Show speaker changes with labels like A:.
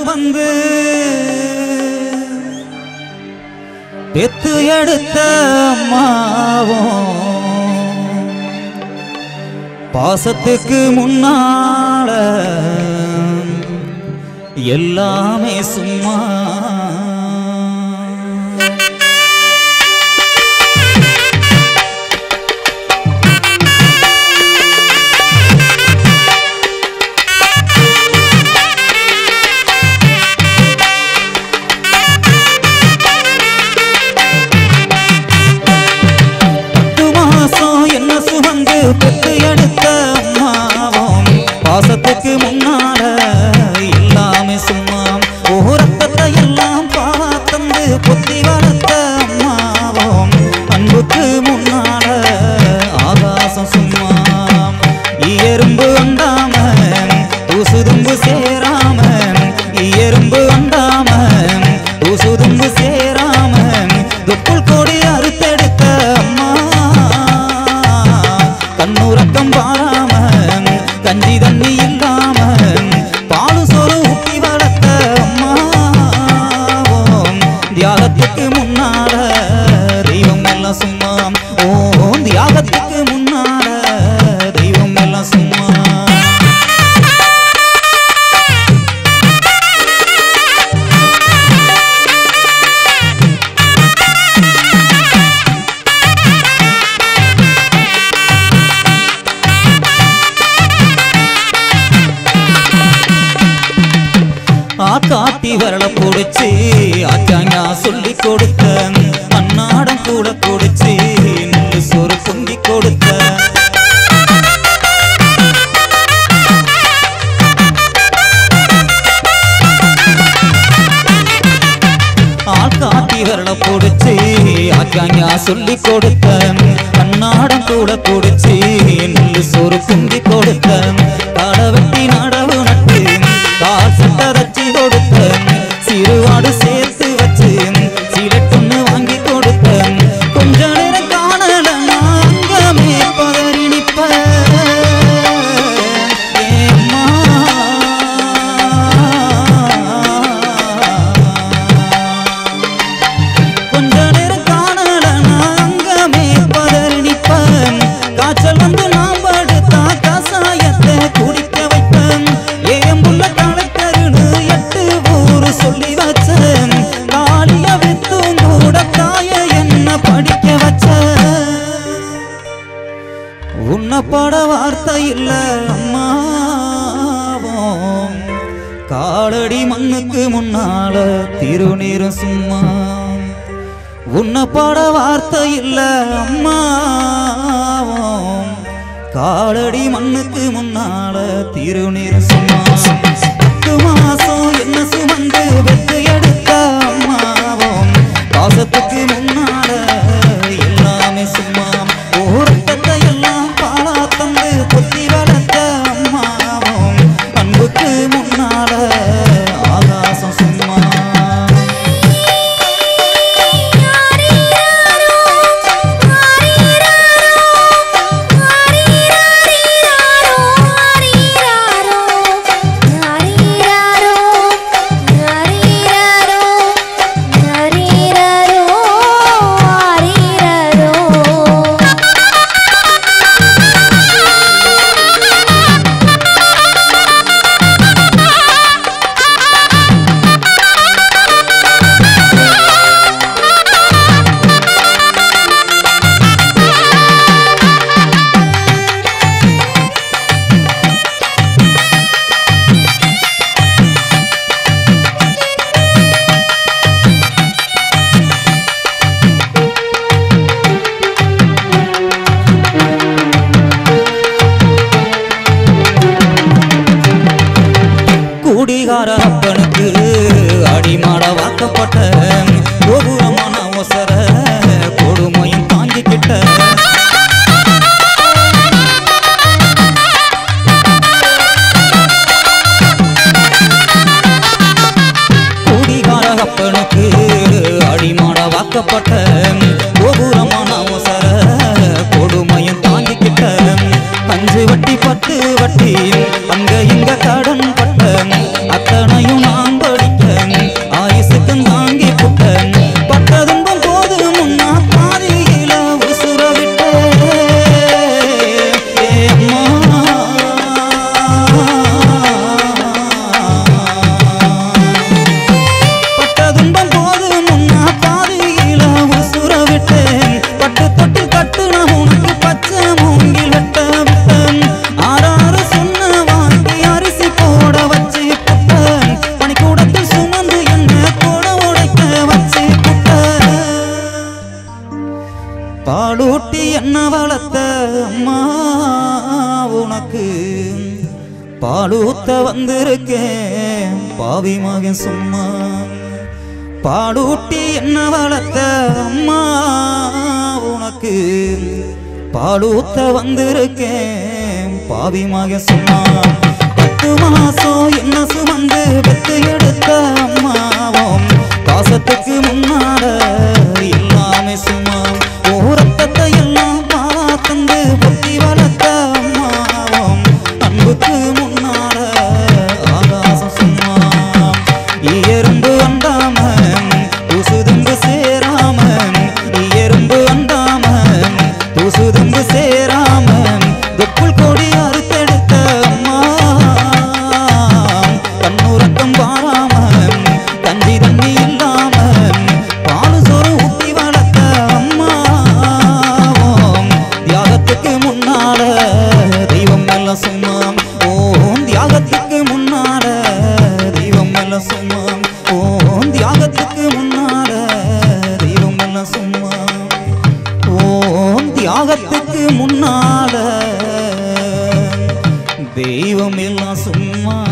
A: சுமந்து பெத்து எடுத்த அம்மாவும் பாசத்துக்கு முன்னால எல்லாமே சும்மா பத்து மாசம் என்ன சுமந்து பெத்து எடுத்த அம்மாவும் பாசத்துக்கு முன்னால எல்லாமே சும்மா ஓ ரத்தத்தை எல்லாம் பார்த்தந்து பொத்தி வளர்த்த அம்மாவும் அன்புக்கு முன்னால ஆகாசம் சும்மா எறும்பு அண்டாம தூசுதும்பு சேராம எறும்பு அண்டாம தூசுதும்பு சேராம தொப்புள் கொடி அறுத்தெடுத்த அம்மா கண்ணுறக்கம் பாராம கஞ்சி தண்ணி இல்லாம பாலு சோறு ஊட்டி வளர்த்த அம்மா தியாகத்துக்கு முன்னால தெய்வம் எல்லாம் சும்மா ஓ தியாகத்துக்கு முன்னால தெய்வம் எல்லாம் சும்மா ஆக்காட்டி வரல புடிச்சு ஆச்சாங்கா சொல்லி கொடுத்த அன்னாடம் கூட குடிச்சு நெல்லு சோறு பொங்கி கொடுத்த ஆக்காட்டி வரல புடிச்சு ஆச்சாங்கா சொல்லி கொடுத்த அன்னாடம் கூட குடிச்சு நெல்லு சோறு பொங்கி கொடுத்த காட வெட்டி நடவு நட்டு கால் சட்டை தச்சு கொடுத்த சிறுவாடு சேர்த்து வச்சு சீலட்டொன்னு வாங்கி கொடுத்த கொஞ்ச நேரம் காணல அங்கமே பதறி நிப்ப ஏம்மா. கொஞ்ச நேரம் காணல அங்கமே பதறி நிப்பேன் காய்ச்சல் வந்து நாம் படுத்தா கசாயத்தை குடிக்க வைப்பேன் ஏம்புள்ள களைத்தருன்னு எட்டு ஊரு சொல்லி வச்சேன் காளிய வித்தும் கூட தாய என்ன படிக்க வச்ச உன்னை பட வார்த்தை இல்ல அம்மாவும் காலடி மண்ணுக்கு முன்னால திருநீரும் சும்மா உன்னை பாட வார்த்தை இல்ல அம்மாவும் காலடி மண்ணுக்கு முன்னால திருநீர் சும்மா பத்து மாசம் என்ன சுமந்து வெத்து எடுத்த அம்மாவும் பாசத்துக்கு முன்னால எல்லாமே சும்மா ஓரத்தத்தை எல்லாம் பாலா தந்து கொத்தி வளர்த்த அம்மாவும் அன்புக்கு முன்னால ஆகாசம் சும்மா குடிகார அப்பனுக்கு அடிமாட வாக்கப்பட்ட கோபுரமான ஒசர கொடுமையும் தாங்கிக்கிட்ட குடிகார அப்பனுக்கு அடிமாட வாக்கப்பட்ட கோபுரமான ஒசர கொடுமையும் தாங்கிக்கிட்ட அஞ்சு வட்டி பத்து வட்டி அங்க இங்க கடன் பட்ட அத்தனையும் நான் படி பாலூட்டி என்ன வளர்த்த அம்மா உனக்கு பாலூத்த வந்திருக்கேன் பாவி மகன் சும்மா பாலூட்டி என்ன வளர்த்த அம்மா உனக்கு பாலூத்த வந்திருக்கேன் பாவி மகன் சும்மா பத்து மாசம் என்ன சுமந்து பெத்து எடுத்த அம்மாவும் பாசத்துக்கு முன்னால எல்லாமே சும்மா ஓரத்தத்தை எல்லாம் பாலா தந்து பொத்தி வளர்த்த அம்மாவும் அன்புக்கு முன்னால ஆகாசம் சும்மா எறும்பு வந்தாம தூசுதும்பு சேராம எறும்பு வந்தாம தூசுதும்பு சேராம தொப்புள் கொடி அறுத்தெடுத்த அம்மா கண்ணுறக்கம் பாராம கஞ்சி தண்ணி இல்லாம பாலு சோறு ஊத்தி வளர்த்த அம்மா தியாகத்துக்கு முன்னால தெய்வம் எல்லாம் சும்மா ஓம் தியாகத்துக்கு முன்னால தெய்வம் எல்லாம் சும்மா ஓம் தியாகத்துக்கு முன்னால தெய்வம் எல்லாம் சும்மா ஓம் தியாகத்துக்கு முன்னால தெய்வம் எல்லாம் சும்மா